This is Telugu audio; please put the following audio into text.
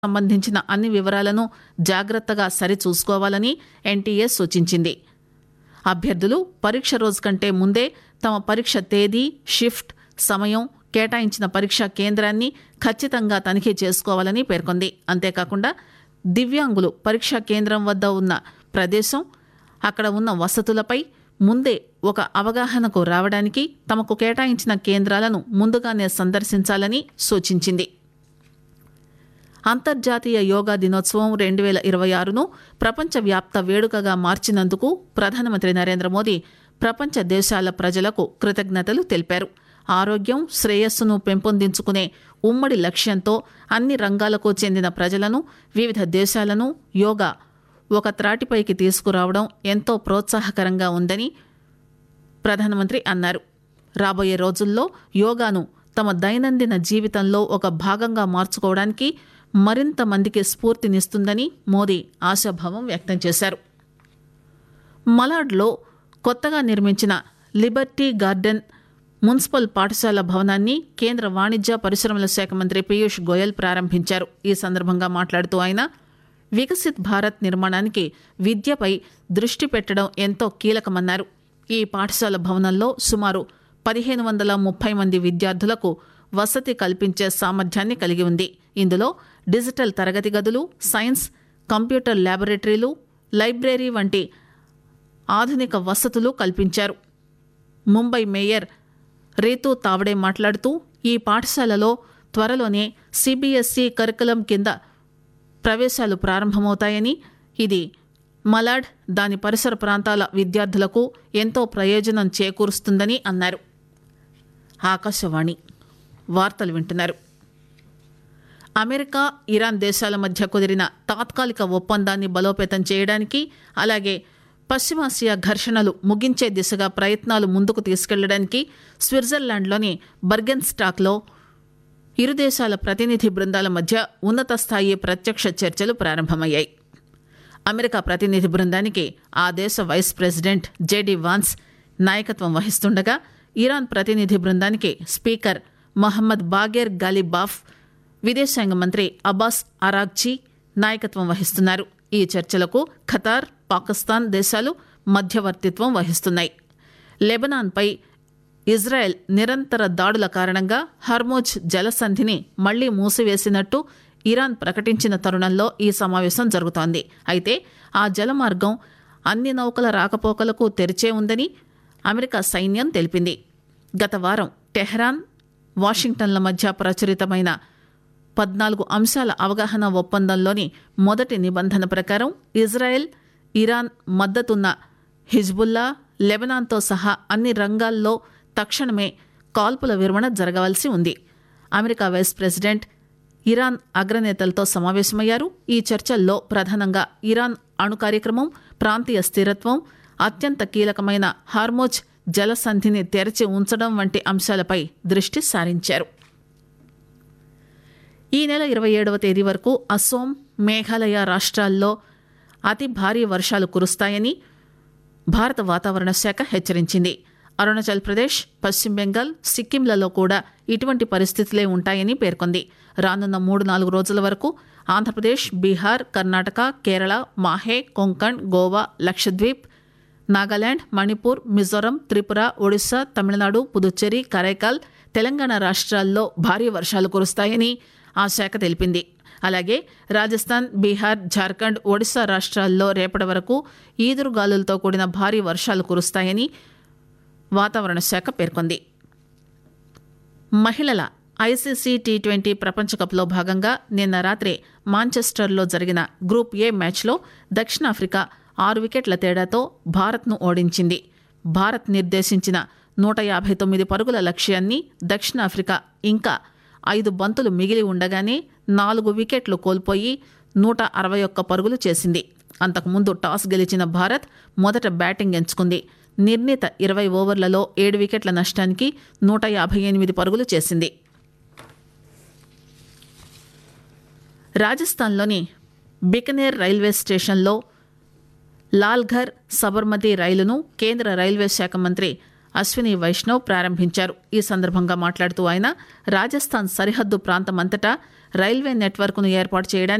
సంబంధించిన అన్ని వివరాలను జాగ్రత్తగా సరిచూసుకోవాలని ఎన్టీఏ సూచించింది అభ్యర్థులు పరీక్ష రోజు కంటే ముందే తమ పరీక్ష తేదీ షిఫ్ట్ సమయం కేటాయించిన పరీక్షా కేంద్రాన్ని ఖచ్చితంగా తనిఖీ చేసుకోవాలని పేర్కొంది అంతేకాకుండా దివ్యాంగులు పరీక్షా కేంద్రం వద్ద ఉన్న ప్రదేశం అక్కడ ఉన్న వసతులపై ముందే ఒక అవగాహనకు రావడానికి తమకు కేటాయించిన కేంద్రాలను ముందుగానే సందర్శించాలని సూచించింది అంతర్జాతీయ యోగా దినోత్సవం రెండు వేల ఇరవై ఆరును ప్రపంచవ్యాప్త వేడుకగా మార్చినందుకు ప్రధానమంత్రి నరేంద్ర మోదీ ప్రపంచ దేశాల ప్రజలకు కృతజ్ఞతలు తెలిపారు ఆరోగ్యం శ్రేయస్సును పెంపొందించుకునే ఉమ్మడి లక్ష్యంతో అన్ని రంగాలకు చెందిన ప్రజలను వివిధ దేశాలను యోగా ఒక త్రాటిపైకి తీసుకురావడం ఎంతో ప్రోత్సాహకరంగా ఉందని ప్రధానమంత్రి అన్నారు రాబోయే రోజుల్లో యోగాను తమ దైనందిన జీవితంలో ఒక భాగంగా మార్చుకోవడానికి మరింత మందికి స్ఫూర్తినిస్తుందని మోదీ ఆశాభావం వ్యక్తం చేశారు మలాడ్లో కొత్తగా నిర్మించిన లిబర్టీ గార్డెన్ మున్సిపల్ పాఠశాల భవనాన్ని కేంద్ర వాణిజ్య పరిశ్రమల శాఖ మంత్రి పీయూష్ గోయల్ ప్రారంభించారు ఈ సందర్భంగా మాట్లాడుతూ ఆయన వికసిత్ భారత్ నిర్మాణానికి విద్యపై దృష్టి పెట్టడం ఎంతో కీలకమన్నారు ఈ పాఠశాల భవనంలో సుమారు పదిహేను వందల ముప్పై మంది విద్యార్థులకు వసతి కల్పించే సామర్థ్యాన్ని కలిగి ఉంది ఇందులో డిజిటల్ తరగతి గదులు సైన్స్ కంప్యూటర్ ల్యాబొరేటరీలు లైబ్రరీ వంటి ఆధునిక వసతులు కల్పించారు ముంబై మేయర్ రీతూ తావడే మాట్లాడుతూ ఈ పాఠశాలలో త్వరలోనే సిబిఎస్ఈ కరికులం కింద ప్రవేశాలు ప్రారంభమవుతాయని ఇది మలాడ్ దాని పరిసర ప్రాంతాల విద్యార్థులకు ఎంతో ప్రయోజనం చేకూరుస్తుందని అన్నారు ఆకాశవాణి వార్తలు వింటున్నారు అమెరికా ఇరాన్ దేశాల మధ్య కుదిరిన తాత్కాలిక ఒప్పందాన్ని బలోపేతం చేయడానికి అలాగే పశ్చిమాసియా ఘర్షణలు ముగించే దిశగా ప్రయత్నాలు ముందుకు తీసుకెళ్లడానికి స్విట్జర్లాండ్లోని బర్గెన్ స్టాక్లో ఇరు దేశాల ప్రతినిధి బృందాల మధ్య ఉన్నత స్థాయి ప్రత్యక్ష చర్చలు ప్రారంభమయ్యాయి అమెరికా ప్రతినిధి బృందానికి ఆ దేశ వైస్ ప్రెసిడెంట్ జేడీ వాన్స్ నాయకత్వం వహిస్తుండగా ఇరాన్ ప్రతినిధి బృందానికి స్పీకర్ మహమ్మద్ బాగేర్ గాలిబాఫ్ విదేశాంగ మంత్రి అబ్బాస్ అరాగ్జీ నాయకత్వం వహిస్తున్నారు ఈ చర్చలకు ఖతార్ పాకిస్తాన్ దేశాలు మధ్యవర్తిత్వం వహిస్తున్నాయి లెబనాన్పై ఇజ్రాయెల్ నిరంతర దాడుల కారణంగా హర్మోజ్ జలసంధిని మళ్లీ మూసివేసినట్టు ఇరాన్ ప్రకటించిన తరుణంలో ఈ సమావేశం జరుగుతోంది అయితే ఆ జలమార్గం అన్ని నౌకల రాకపోకలకు తెరిచే ఉందని అమెరికా సైన్యం తెలిపింది గత వారం టెహ్రాన్ వాషింగ్టన్ల మధ్య ప్రచురితమైన పద్నాలుగు అంశాల అవగాహన ఒప్పందంలోని మొదటి నిబంధన ప్రకారం ఇజ్రాయెల్ ఇరాన్ మద్దతున్న హిజ్బుల్లా లెబనాన్తో సహా అన్ని రంగాల్లో తక్షణమే కాల్పుల విరమణ జరగవలసి ఉంది అమెరికా వైస్ ప్రెసిడెంట్ ఇరాన్ అగ్రనేతలతో సమావేశమయ్యారు ఈ చర్చల్లో ప్రధానంగా ఇరాన్ అణు కార్యక్రమం ప్రాంతీయ స్థిరత్వం అత్యంత కీలకమైన హార్మోజ్ జలసంధిని తెరచి ఉంచడం వంటి అంశాలపై దృష్టి సారించారు ఈ నెల ఇరవై ఏడవ తేదీ వరకు అసోం మేఘాలయ రాష్ట్రాల్లో అతి భారీ వర్షాలు కురుస్తాయని భారత వాతావరణ శాఖ హెచ్చరించింది అరుణాచల్ ప్రదేశ్ పశ్చిమ బెంగాల్ సిక్కింలలో కూడా ఇటువంటి పరిస్థితులే ఉంటాయని పేర్కొంది రానున్న మూడు నాలుగు రోజుల వరకు ఆంధ్రప్రదేశ్ బీహార్ కర్ణాటక కేరళ మాహే కొంకణ్ గోవా లక్షద్వీప్ నాగాలాండ్ మణిపూర్ మిజోరం త్రిపుర ఒడిశా తమిళనాడు పుదుచ్చేరి కరైకాల్ తెలంగాణ రాష్ట్రాల్లో భారీ వర్షాలు కురుస్తాయని ఆ శాఖ తెలిపింది అలాగే రాజస్థాన్ బీహార్ జార్ఖండ్ ఒడిశా రాష్ట్రాల్లో రేపటి వరకు ఈదురుగాలులతో కూడిన భారీ వర్షాలు కురుస్తాయని వాతావరణ శాఖ పేర్కొంది మహిళల ఐసీసీ టీ ట్వంటీ ప్రపంచకప్లో భాగంగా నిన్న రాత్రి మాంచెస్టర్లో జరిగిన గ్రూప్ ఏ మ్యాచ్లో దక్షిణాఫ్రికా ఆరు వికెట్ల తేడాతో భారత్ను ఓడించింది భారత్ నిర్దేశించిన నూట యాభై తొమ్మిది పరుగుల లక్ష్యాన్ని దక్షిణాఫ్రికా ఇంకా ఐదు బంతులు మిగిలి ఉండగానే నాలుగు వికెట్లు కోల్పోయి నూట అరవై ఒక్క పరుగులు చేసింది అంతకుముందు టాస్ గెలిచిన భారత్ మొదట బ్యాటింగ్ ఎంచుకుంది నిర్ణీత ఇరవై ఓవర్లలో ఏడు వికెట్ల నష్టానికి నూట యాభై ఎనిమిది పరుగులు చేసింది రాజస్థాన్లోని బికనేర్ రైల్వే స్టేషన్లో లాల్ఘర్ సబర్మతి రైలును కేంద్ర రైల్వే శాఖ మంత్రి అశ్విని వైష్ణవ్ ప్రారంభించారు ఈ సందర్భంగా మాట్లాడుతూ ఆయన రాజస్థాన్ సరిహద్దు ప్రాంతమంతటా రైల్వే నెట్వర్క్ను ఏర్పాటు చేయడానికి